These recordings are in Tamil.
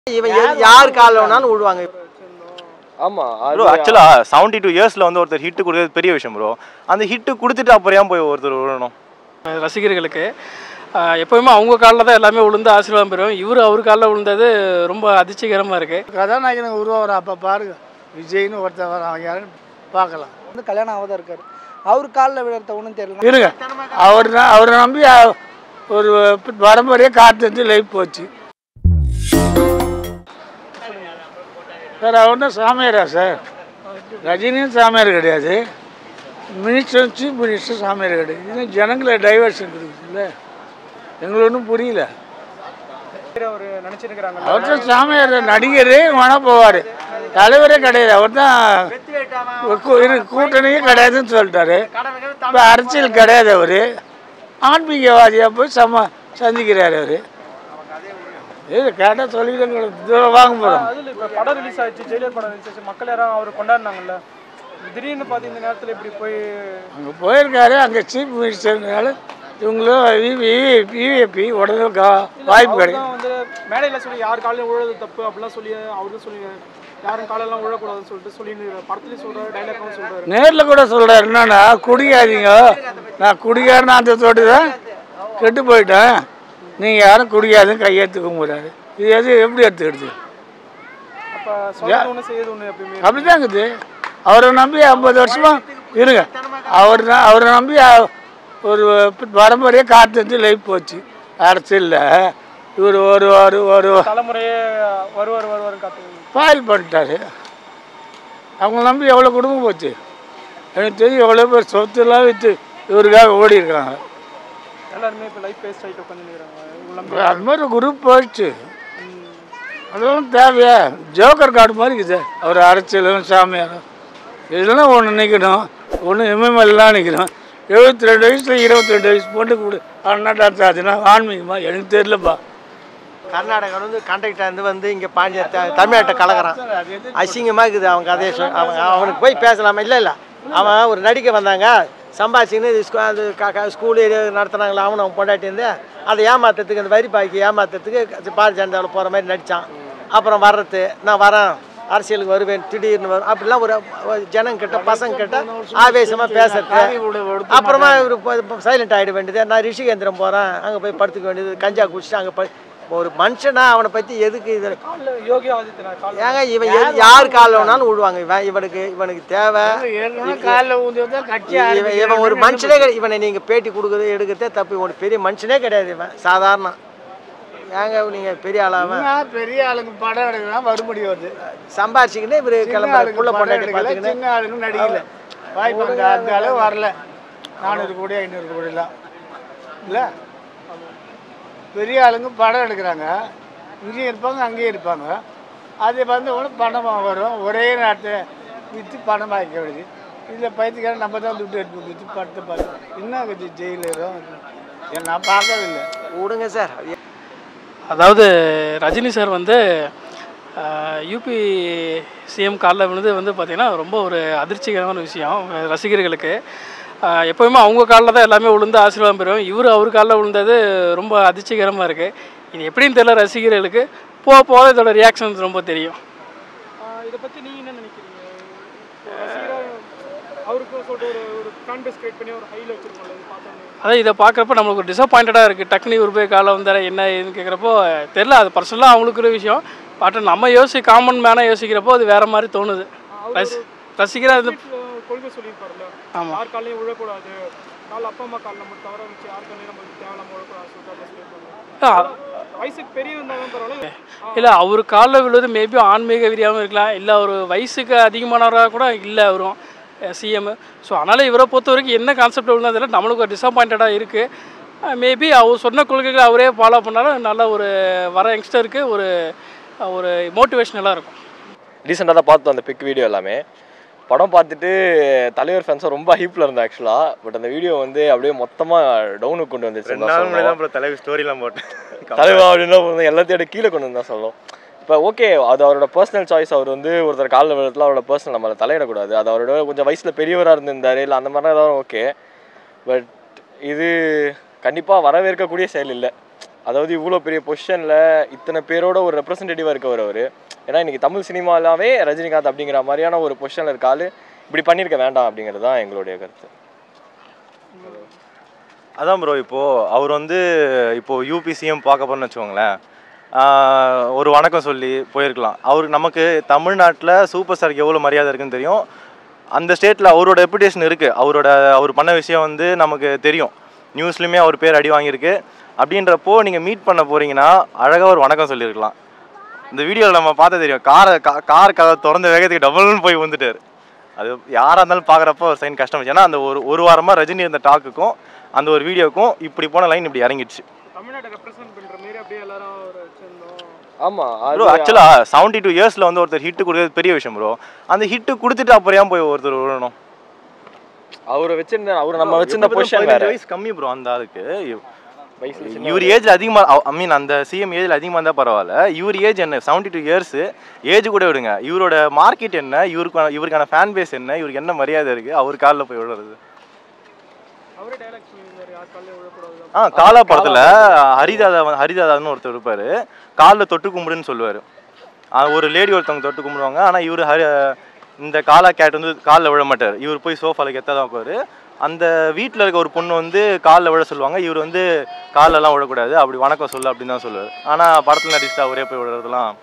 இவன் எது- யார் காலில் வேணாலும் விழுவாங்க ஆமா ப்ரோ ஆக்சுவலாக செவன்ட்டி டூ இயர்ஸில் வந்து ஒருத்தர் ஹிட்டு கொடுக்குறது பெரிய விஷயம் ப்ரோ அந்த ஹிட்டு கொடுத்துட்டு அப்புறம் ஏன் போய் ஒருத்தர் விழணும் ரசிகர்களுக்கு ஆஹ் எப்பவுமே அவங்க காலில் தான் எல்லாமே விழுந்து ஆசீர்வாதம் பெறுவோம் இவர் அவர் காலில் விழுந்தது ரொம்ப அதிர்ச்சிகரமாக இருக்குது கதாநாயகன் உருவாகிற அப்போ பாருங்க விஜய்னு ஒருத்தர் வர அவங்க யாருன்னு பார்க்கலாம் வந்து கல்யாணம் ஆகாத இருக்காரு அவர் காலில் விழுறத ஒன்றும் தெரியல இருங்க அவர் தான் அவரை நம்பி அ- ஒரு பரம்பரையே காத்து வந்து லைஃப் போச்சு சார் அவர் தான் சாமியாரா சார் ரஜினியும் சாமியார் கிடையாது மினிஸ்டர் சீஃப் மினிஸ்டர் சாமியார் கிடையாது இது ஜனங்களை டைவர்ஷன் கொடுக்குதுல்ல எங்களுக்கு ஒன்றும் புரியல அவர் தான் சாமியார் நடிகரே வேணா போவார் தலைவரே கிடையாது அவர் தான் கூட்டணியே கிடையாதுன்னு சொல்லிட்டாரு இப்போ அரசியல் கிடையாது அவர் ஆன்மீகவாதியாக போய் சம சந்திக்கிறாரு அவர் இது கேட்டால் சொல்லிடுங்க தூரம் வாங்க போகிறோம் அதில் இப்போ படம் ரிலீஸ் ஆயிடுச்சு ஜெயிலர் படம் ரிலீஸ் ஆச்சு மக்கள் யாரும் அவர் கொண்டாடினாங்கல்ல திடீர்னு பார்த்து இந்த நேரத்தில் இப்படி போய் அங்கே போயிருக்காரு அங்கே சீஃப் மினிஸ்டர்னால இவங்களும் விவிபி உடனே கா- வாய்ப்பு கிடைக்கும் தான் வந்து மேடையில் சொல்லி யார் காலையும் உழறது தப்பு அப்படிலாம் சொல்லி அவரும் சொல்லி யாரும் காலெல்லாம் உழக்கூடாதுன்னு சொல்லிட்டு சொல்லி படத்துலேயும் சொல்கிறாரு டைலாக்லாம் சொல்கிறாரு நேரில் கூட சொல்கிறார் என்னன்னா குடிக்காதீங்க நான் குடிக்காரன்னு அந்த தோட்டு தான் கெட்டு போயிட்டேன் நீங்கள் யாரும் குடிக்காதுன்னு கையெழுத்து கும்பிட்றாரு இது எது எப்படி எடுத்துக்கிடுது அப்போ சொல்றது ஒன்று செய்யுது ஒன்று எப்பயுமே அப்படிதான் இருக்குது அவரை நம்பி ஐம்பது வருஷமா இருங்க அவர் தான் அவரை நம்பி அ- ஒரு பரம்பரையே காத்து வந்து லைஃப் போச்சு அரசியலில் இவர் ஒரு ஒரு ஒரு தலைமுறையே வருவார் வருவார் காத்து ஃபாயில் பண்ணிட்டாரு அவங்கள நம்பி எவ்வளோ குடும்பம் போச்சு எனக்கு தெரியும் எவ்வளோ பேர் சொத்துலாம் விற்று இவருக்காக ஓடி இருக்காங்க எல்லாருமே இப்போ லைஃப் வேஸ்ட் ஆகிட்டு உட்காந்துருக்காங்க இவ்வளோ அது மாதிரி குரூப் போயிடுச்சு அதெல்லாம் தேவையா ஜோக்கர் கார்டு மாதிரி இருக்குது அவர் அரசியலும் சாமியாரும் இதெல்லாம் ஒன்று நிற்கணும் ஒன்று எம்எம்எல்லாம் நிற்கணும் எழுபத்தி ரெண்டு வயசில் இருபத்தி ரெண்டு வயசு பொண்ணு கொடு அண்ணா டான்ஸ் ஆச்சுன்னா ஆன்மீகமா எனக்கு தெரியலப்பா கர்நாடகா வந்து கண்டக்டர் வந்து வந்து இங்கே பாண்டிய த- தமிழ்நாட்டை கலக்கிறான் அசிங்கமாக இருக்குது அவன் கதையை சொல் அவன் அவனுக்கு போய் பேசலாமா இல்லை இல்லை அவன் ஒரு நடிக்க வந்தாங்க சம்பாதிச்சுன்னு இது ஸ்கூ- அது க- க- ஸ்கூலு இது நடத்துனாங்களா அவன் அவன் பொண்டாட்டி இருந்து அதை ஏமாத்துறதுக்கு அந்த வரி பாக்கி ஏமாத்துறதுக்கு பாரதிய ஜனதாவில் போகிற மாதிரி நடித்தான் அப்புறம் வர்றது நான் வரேன் அரசியலுக்கு வருவேன் திடீர்னு வரும் அப்படிலாம் ஒரு ஒரு ஜனங்க கிட்ட பசங்க கிட்ட ஆவேசமாக பேசுறது அப்புறமா இவர் சைலண்ட் ஆகிட வேண்டியது நான் ரிஷிகேந்திரம் போகிறேன் அங்கே போய் படுத்துக்க வேண்டியது கஞ்சா குடிச்சிட்டு அங்கே போய் ஒரு மனுஷனா அவனை பற்றி எதுக்கு இது யோகி ஆதித்யநாத் கால் ஏங்க இவன் எது- யார் காலில் வேணாலும் விடுவாங்க இவன் இவனுக்கு இவனுக்கு தேவை காலைல ஊந்து தான் கட்சி இவன் இவன் ஒரு மனுஷனே கிடையாது இவனை நீங்கள் பேட்டி கொடுக்குறது எடுக்கிறதே தப்பு இவன் பெரிய மனுஷனே கிடையாது இவன் சாதாரண ஏங்க நீங்கள் பெரிய ஆளாவன் பெரிய ஆளுங்க படம் எடுக்கலாம் மறுபடி வருது சம்பாரிச்சிக்கிட்டு இவர் சின்ன கிளம்புற ஆளுங்க புள்ள படம் பொண்டாட்டி எடுக்கல, பார்த்துக்கின்னு சின்ன ஆளுங்க நடிக்கல வாய்ப்பு அந்த அந்த அளவு வரல நானூறு கோடி ஐநூறு கோடிலாம் இல்லை பெரிய ஆளுங்க படம் எடுக்கிறாங்க இங்கேயும் இருப்பாங்க அங்கேயும் இருப்பாங்க அது வந்து ஒன்று பணமாக வரும் ஒரே நேரத்தில் விற்று பணம் ஆகிக்க வேண்டியது இதில் பைத்தியக்காரன் நம்ம தான் துட்டு எடுத்து விற்று படத்தை பார்த்து என்ன கட்சி ஜெயிலரும் ஏன் நான் பார்க்கவே இல்லை விடுங்க சார் அதாவது ரஜினி சார் வந்து யூபி சிஎம் காலில் விழுந்து வந்து பார்த்திங்கன்னா ரொம்ப ஒரு அதிர்ச்சிகரமான விஷயம் ரசிகர்களுக்கு ஆஹ் எப்போவுமே அவங்க காலில் தான் எல்லாமே விழுந்து ஆசீர்வாதம் பெறுவோம் இவர் அவர் காலில் விழுந்தது ரொம்ப அதிர்ச்சிகரமாக இருக்குது இது எப்படின்னு தெரியல ரசிகர்களுக்கு போக போக இதோட ரியாக்ஷன்ஸ் ரொம்ப தெரியும் இதை பற்றி நீங்கள் என்ன நினைக்கிறீங்க ரசிகரா அவருக்கும் சொல்லிட்டு ஒரு ஒரு ஃபேன் பேஸ் கிரியேட் பண்ணி ஒரு ஹையில் வச்சிருக்கோம்ல இது பார்த்தோன்னே அதான் இதை பார்க்குறப்ப நம்மளுக்கு ஒரு டிசப்பாயிண்டடாக இருக்குது டக்குனு இவர் போய் காலை வந்தார என்ன ஏதுன்னு கேட்குறப்போ தெரில அது பர்சனலாக அவங்களுக்கு ஒரு விஷயம் பட் நம்ம யோசி காமன் மேனாக யோசிக்கிறப்போ அது வேறு மாதிரி தோணுது ரசி ரசிகராக இது ஒரு கொள்கை சொல்லியிருப்பாருல்ல ஆமா. யார் காலையும் விழக்கூடாது கால் அப்பா அம்மா காலில் மட்டும் தவிர வச்சு யார் காலையும் நம்மளுக்கு தேவையில்லாம விழக்கூடாது சொல்லிட்டு அதை சொல்லியிருப்பாங்க வயசுக்கு பெரிய இருந்தாலும் பரவாயில்ல இல்லை அவர் காலில் விழுவது மேபி ஆன்மீக விரியாமல் இருக்கலாம் இல்லை ஒரு வயசுக்கு அதிகமானவராக கூட இல்லை அவரும் சிஎம் ஸோ அதனால் இவரை பொறுத்த வரைக்கும் என்ன கான்செப்ட் விழுந்ததில்ல நம்மளுக்கு ஒரு டிசப்பாயிண்டடாக இருக்குது மேபி அவர் சொன்ன கொள்கைகளை அவரே ஃபாலோ பண்ணாலும் நல்ல ஒரு வர யங்ஸ்டருக்கு ஒரு ஒரு மோட்டிவேஷனலாக இருக்கும் ரீசெண்டாக தான் பார்த்தோம் அந்த பிக் வீடியோ எல்லாமே படம் பார்த்துட்டு தலைவர் ஃபேன்ஸும் ரொம்ப ஹீப்பில் இருந்தேன் ஆக்சுவலாக பட் அந்த வீடியோ வந்து அப்படியே மொத்தமாக டவுனுக்கு கொண்டு வந்துச்சு ரெண்டு நாள் முன்னாடி தான் ப்ரோ தலைவர் ஸ்டோரிலாம் போட்டேன் தலைவா அப்படின்னா போதும் எல்லாத்தையும் எடுத்து கீழே கொண்டு வந்து தான் சொல்லும் இப்போ ஓகே அது அவரோட பர்சனல் சாய்ஸ் அவர் வந்து ஒருத்தர் காலில் விழுத்துல அவரோட பர்சனல் நம்மளை தலையிடக்கூடாது அது அவரோட கொஞ்சம் வயசில் பெரியவராக இருந்திருந்தாரு இல்லை அந்த மாதிரிலாம் ஏதாவது ஓகே பட் இது கண்டிப்பாக வரவேற்கக்கூடிய செயல் இல்லை அதாவது இவ்வளோ பெரிய பொசிஷனில் இத்தனை பேரோட ஒரு ரெப்ரசன்டேட்டிவாக இருக்கவர் அவர் ஏன்னா இன்னைக்கு தமிழ் சினிமாலாவே ரஜினிகாந்த் அப்படிங்கிற மாதிரியான ஒரு பொசிஷனில் இருக்க ஆளு இப்படி பண்ணியிருக்க வேண்டாம் அப்படிங்கிறது தான் எங்களுடைய கருத்து அதான் ப்ரோ இப்போது அவர் வந்து இப்போது யூபி சிஎம் பார்க்க போறோம்னு வச்சுக்கோங்களேன் ஆஹ் ஒரு வணக்கம் சொல்லி போயிருக்கலாம் அவர் நமக்கு தமிழ்நாட்டில் சூப்பர் ஸ்டாருக்கு எவ்வளோ மரியாதை இருக்குன்னு தெரியும் அந்த ஸ்டேட்டில் அவரோட ரெப்புடேஷன் இருக்குது அவரோட அவர் பண்ண விஷயம் வந்து நமக்கு தெரியும் நியூஸ்லையுமே அவர் பேர் அடி வாங்கியிருக்கு அப்படின்றப்போ நீங்கள் மீட் பண்ண போகிறீங்கன்னா அழகாக ஒரு வணக்கம் சொல்லியிருக்கலாம் இந்த வீடியோவில் நம்ம பார்த்தா தெரியும் காரை கார் கதை திறந்த வேகத்துக்கு டபுள்னு போய் வந்துட்டார் அது யாராக இருந்தாலும் பார்க்குறப்போ ஒரு சைன் கஷ்டம் ஏன்னா அந்த ஒரு ஒரு வாரமாக ரஜினி இருந்த டாக்குக்கும் அந்த ஒரு வீடியோக்கும் இப்படி போன லைன் இப்படி இறங்கிடுச்சு தமிழ்நாட்டை ரெப்ரசென்ட் பண்ற மாதிரி அப்படியே எல்லாரும் ஒரு வச்சிருந்தோம் ஆமாம் ப்ரோ ஆக்சுவலாக செவன்ட்டி டூ இயர்ஸில் வந்து ஒருத்தர் ஹிட்டு கொடுக்குறது பெரிய விஷயம் ப்ரோ அந்த ஹிட்டு கொடுத்துட்டு அப்புறம் ஏன் போய் ஒருத்தர் விழணும் அவரை வச்சிருந்த அவர் நம்ம வச்சிருந்த பொசிஷன் வேற வயசு கம்மி ப்ரோ அந்த ஆளுக்கு வயசுல சின்ன இவர் ஏஜ் அதிகமாக ஐ மீன் அந்த சிஎம் ஏஜில் அதிகமாக இருந்தால் பரவாயில்ல இவர் ஏஜ் என்ன செவன்ட்டி டூ இயர்ஸு ஏஜ் கூட விடுங்க இவரோட மார்க்கெட் என்ன இவருக்கான இவருக்கான ஃபேன் பேஸ் என்ன இவருக்கு என்ன மரியாதை இருக்குது அவர் காலில் போய் விழுறது அவரே டைலாக் சொல்லியிருந்தாரு யார் காலையும் விழக்கூடாது ஆ காலா படத்தில் ஹரிதாதா வந்து- ஹரிதாதான்னு ஒருத்தர் இருப்பார் காலில் தொட்டு கும்பிடுன்னு சொல்லுவார் ஒரு லேடி ஒருத்தவங்க தொட்டு கும்பிடுவாங்க ஆனால் இவர் ஹரி இந்த காலா கேட் வந்து காலில் விழ மாட்டார் இவர் போய் சோஃபாவில் கெத்த தான் உட்காரு அந்த வீட்டில் இருக்க ஒரு பொண்ணு வந்து காலில் விழ சொல்லுவாங்க இவர் வந்து காலெல்லாம் விழக்கூடாது அப்படி வணக்கம் சொல்லு அப்படின்னு தான் சொல்லுவார் ஆனால் படத்தில் நடிச்சுட்டு அவரே போய் விழுறதுலாம்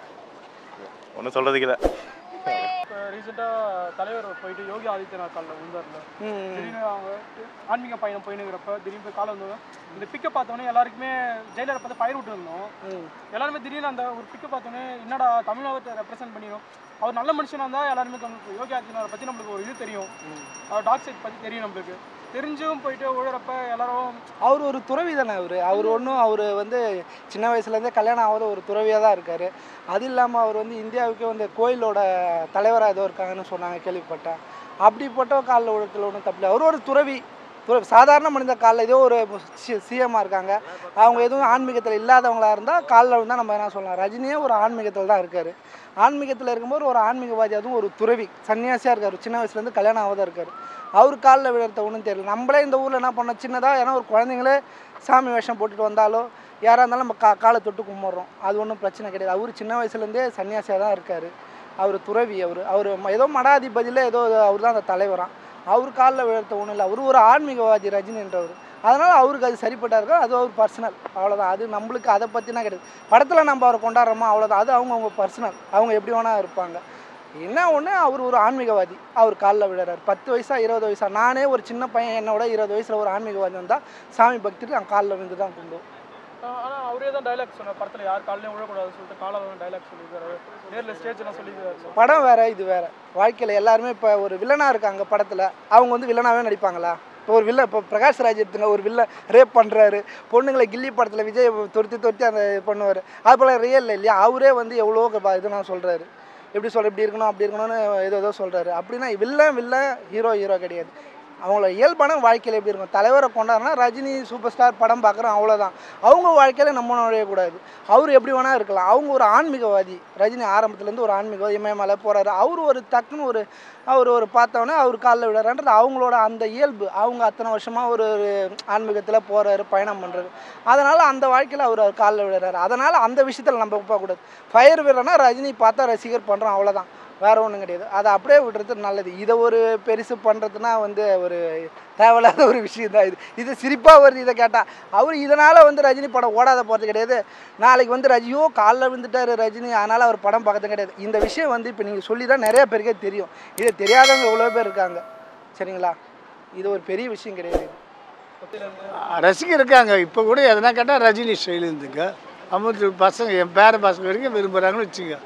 ஒன்றும் சொல்கிறதுக்கு இல்லை இப்போ ரீசெண்டாக தலைவர் போயிட்டு யோகி ஆதித்யநாத் காலில் விழுந்தார்ல திடீர்னு அவங்க ஆன்மீக பயணம் போயினுங்கிறப்ப திடீர்னு போய் காலம் வந்தோம் இந்த பிக்கை பார்த்தோன்னே எல்லாருக்குமே ஜெயிலரை பார்த்து பயிர் விட்டு இருந்தோம் எல்லாருமே திடீர்னு அந்த ஒரு பிக்கை பார்த்தோன்னே என்னடா தமிழ்நாட்டை ரெப்ரசென்ட் பண்ணிடும் அவர் நல்ல மனுஷனாக இருந்தால் எல்லாருமே நம்மளுக்கு யோகி ஆதித்யநாத் பற்றி நம்மளுக்கு ஒரு இது தெரியும் அவர் டாக் சைட் பற்றி தெரியும் நம்மளுக்கு தெரிஞ்சும் போயிட்டு உழறப்ப எல்லாரும் அவர் ஒரு துறவி தானே அவர் அவர் ஒன்றும் அவர் வந்து சின்ன வயசுலேருந்தே கல்யாணம் ஆகாத ஒரு துறவியாக தான் இருக்கார் அது இல்லாமல் அவர் வந்து இந்தியாவுக்கே வந்து கோயிலோட தலைவராக ஏதோ இருக்காங்கன்னு சொன்னாங்க கேள்விப்பட்டேன் அப்படிப்பட்ட காலில் விழுத்துல ஒன்றும் தப்பில்லை அவர் ஒரு துறவி துறவி சாதாரண மனித காலில் ஏதோ ஒரு சிஎம்மாக இருக்காங்க அவங்க எதுவும் ஆன்மீகத்தில் இல்லாதவங்களா இருந்தால் காலில் விழுந்தால் நம்ம என்ன சொல்லலாம் ரஜினியே ஒரு ஆன்மீகத்தில் தான் இருக்கார் ஆன்மீகத்தில் இருக்கும்போது ஒரு ஆன்மீகவாதி அதுவும் ஒரு துறவி சன்னியாசியாக இருக்கார் சின்ன வயசுலேருந்து கல்யாணம் ஆகாத இருக்கார் அவர் காலில் விழுறத ஒன்றும் தெரியல நம்மளே இந்த ஊரில் என்ன பண்ணோம் சின்னதாக ஏன்னா ஒரு குழந்தைங்களே சாமி வேஷம் போட்டுட்டு வந்தாலோ யாராக இருந்தாலும் நம்ம கா காலை தொட்டு கும்பிட்றோம் அது ஒன்றும் பிரச்சனை கிடையாது அவர் சின்ன வயசுலேருந்தே சன்னியாசியாக தான் இருக்கார் அவர் துறவி அவர் அவர் ஏதோ மடாதிபதியில் ஏதோ அவர் தான் அந்த தலைவராம் அவர் காலில் விழுறத ஒன்றும் இல்லை அவர் ஒரு ஆன்மீகவாதி ரஜினின்றவர் அதனால் அவருக்கு அது சரிப்பட்டா இருக்கோ அது அவர் பர்சனல் அவ்வளோதான் அது நம்மளுக்கு அதை பற்றினா கிடையாது படத்தில் நம்ம அவரை கொண்டாடுறோமா அவ்வளோதான் அது அவங்கவுங்க பர்சனல் அவங்க எப்படி வேணால் இருப்பாங்க என்ன ஒன்று அவர் ஒரு ஆன்மீகவாதி அவர் காலில் விழுறாரு பத்து வயசா இருபது வயசா நானே ஒரு சின்ன பையன் என்னோட இருபது வயசில் ஒரு ஆன்மீகவாதி வந்தால் சாமி பக்திட்டு நான் காலில் விழுந்து தான் கும்பிடுவோம் ஆனால் அவரே தான் டைலாக் சொன்னார் படத்தில் யார் காலையும் விழக்கூடாதுன்னு சொல்லிட்டு காலால் தான் டைலாக் சொல்லியிருக்காரு நேரில் ஸ்டேஜ்லாம் சொல்லியிருக்காரு படம் வேற இது வேற வாழ்க்கையில் எல்லாருமே இப்போ ஒரு வில்லனாக இருக்காங்க படத்தில் அவங்க வந்து வில்லனாகவே நடிப்பாங்களா இப்போ ஒரு வில்ல இப்போ பிரகாஷ் ராஜ் எடுத்துங்க ஒரு வில்ல ரேப் பண்ணுறாரு பொண்ணுங்களை கில்லி படத்தில் விஜய் துரத்தி துரத்தி அந்த இது பண்ணுவார் அது போல் ரியல் இல்லையா அவரே வந்து எவ்வளோ க- இது நான் சொல்கிறாரு எப்படி சொல்ற இப்படி இருக்கணும் அப்படி இருக்கணும்னு ஏதோ ஏதோ சொல்கிறாரு அப்படின்னா வில்லன் வில்லன் ஹீரோ ஹீரோ கிடையாது அவங்கள இயல்பான வாழ்க்கையில் எப்படி இருக்கும் தலைவரை கொண்டாடுனா ரஜினி சூப்பர் ஸ்டார் படம் பார்க்குறோம் அவ்வளோதான் அவங்க வாழ்க்கையில் நம்ம நுழையக்கூடாது அவர் எப்படி வேணால் இருக்கலாம் அவங்க ஒரு ஆன்மீகவாதி ரஜினி ஆரம்பத்துலேருந்து ஒரு ஆன்மீகவாதி இமயமலை போகிறாரு அவர் ஒரு டக்குன்னு ஒரு அவர் ஒரு பார்த்தோன்னே அவர் காலில் விடுறான்றது அவங்களோட அந்த இயல்பு அவங்க அத்தனை வருஷமாக ஒரு ஒரு ஆன்மீகத்தில் போகிறாரு பயணம் பண்ணுறாரு அதனால் அந்த வாழ்க்கையில் அவர் அவர் காலில் விடுறாரு அதனால் அந்த விஷயத்தில் நம்ம போகக்கூடாது ஃபயர் விடுறனா ரஜினி பார்த்தா ரசிகர் பண்ணுறோம் அவ்வளோதான் வேற ஒன்றும் கிடையாது அதை அப்படியே விடுறது நல்லது இதை ஒரு பெருசு பண்ணுறதுனா வந்து ஒரு தேவையில்லாத ஒரு விஷயம் தான் இது இது சிரிப்பாக வருது இதை கேட்டால் அவர் இதனால் வந்து ரஜினி படம் ஓடாத போகிறது கிடையாது நாளைக்கு வந்து ரஜியோ காலில் விழுந்துட்டாரு ரஜினி அதனால் அவர் படம் பார்க்கறது கிடையாது இந்த விஷயம் வந்து இப்போ நீங்கள் சொல்லி தான் நிறைய பேருக்கே தெரியும் இது தெரியாதவங்க எவ்வளோ பேர் இருக்காங்க சரிங்களா இது ஒரு பெரிய விஷயம் கிடையாது இது ரசிகர் இருக்காங்க இப்போ கூட எதனா கேட்டால் ரஜினி ஸ்டைல் இருந்துங்க அமுத்து பசங்க என் பேர பசங்க வரைக்கும் விரும்புகிறாங்கன்னு வச்சுங்க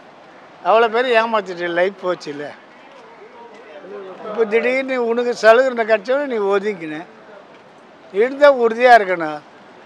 அவ்வளோ பேர் ஏமாத்திட்டு லைஃப் போச்சு இல்லை இப்போ திடீர்னு உனக்கு சலுகை கிடச்சோன்னு நீ ஒதுங்கின இருந்தால் உறுதியாக இருக்கணும்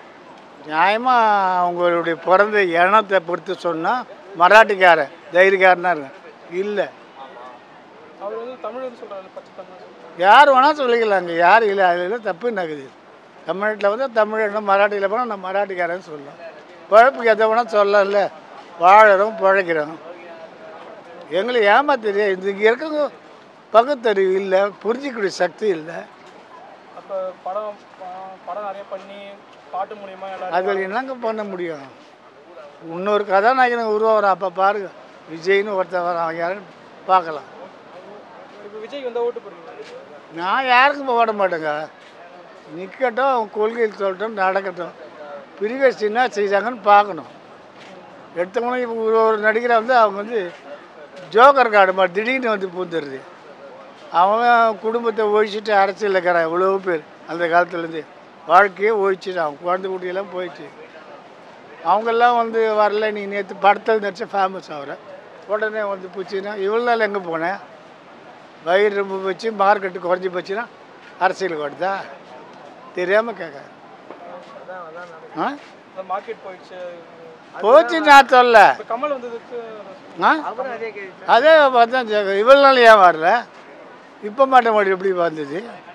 நியாயமாக அவங்களுடைய பிறந்த இனத்தை பொறுத்து சொன்னால் மராட்டிக்காரன் தைரியக்காரனா இருக்கேன் இல்லை அவர் வந்து தமிழ்னு சொல்கிறாரு பச்சை தமிழ் யார் வேணால் சொல்லிக்கலாங்க யார் இல்லை அதில் தப்பு நடக்குது தமிழ்நாட்டில் வந்து தமிழ் மராட்டியில் போனால் நான் மராட்டிக்காரன்னு சொல்லலாம் பழப்புக்கு எதை வேணால் சொல்லலாம்ல வாழறோம் பிழைக்கிறோம் எங்களை ஏமாத்திரியா இது இங்கே இருக்கவங்க பகுத்தறிவு இல்லை புரிஞ்சிக்கக்கூடிய சக்தி இல்லை இப்போ படம் ப- படம் நிறைய பண்ணி பாட்டு மூலியமா எல்லாரும் அதில் என்னங்க பண்ண முடியும் இன்னொரு கதாநாயகனை உருவாகிறான் அப்போ பாருங்க விஜய்னு ஒருத்தன் வரான் அவன் யாருன்னு பார்க்கலாம் இப்போ விஜய் வந்தா ஓட்டு போடுறீங்க நான் யாருக்கும் ஓட மாட்டேங்க நிற்கட்டும் அவன் கொள்கையில் சொல்லட்டும் நடக்கட்டும் பிரிவேஸ் என்ன செய்தாங்கன்னு பார்க்கணும் எடுத்தவங்களும் இப்போ ஒரு ஒரு நடிகரை வந்து அவங்க வந்து ஜோக்கர் கார்டு மாதிரி திடீர்னு வந்து பூந்துடுது அவன் குடும்பத்தை ஒழிச்சிட்டு அரசியலில் இருக்கிறான் இவ்வளோ பேர் அந்த காலத்துலேருந்து வாழ்க்கையே ஒழிச்சிட்டு அவன் குழந்தை குட்டியெல்லாம் போயிடுச்சு அவங்கெல்லாம் வந்து வரல நீ நேற்று படத்தில் நடிச்ச ஃபேமஸ் ஆகிற உடனே வந்து போச்சுன்னா இவ்வளோ நாள் எங்கே போனேன் வயிறு ரொம்ப வச்சு மார்க்கெட்டு குறைஞ்சி போச்சுன்னா அரசியலுக்கு வருதா தெரியாமல் கேட்க ஆ இந்த மார்க்கெட் போயிடுச்சு போச்சு நான் சொல்ல இப்போ கமல் வந்ததுக்கு ஆ அதே பார்த்தா இவ்வளோ நாள் ஏன் வரல இப்போ மாட்ட மாட்டேன் எப்படி வந்தது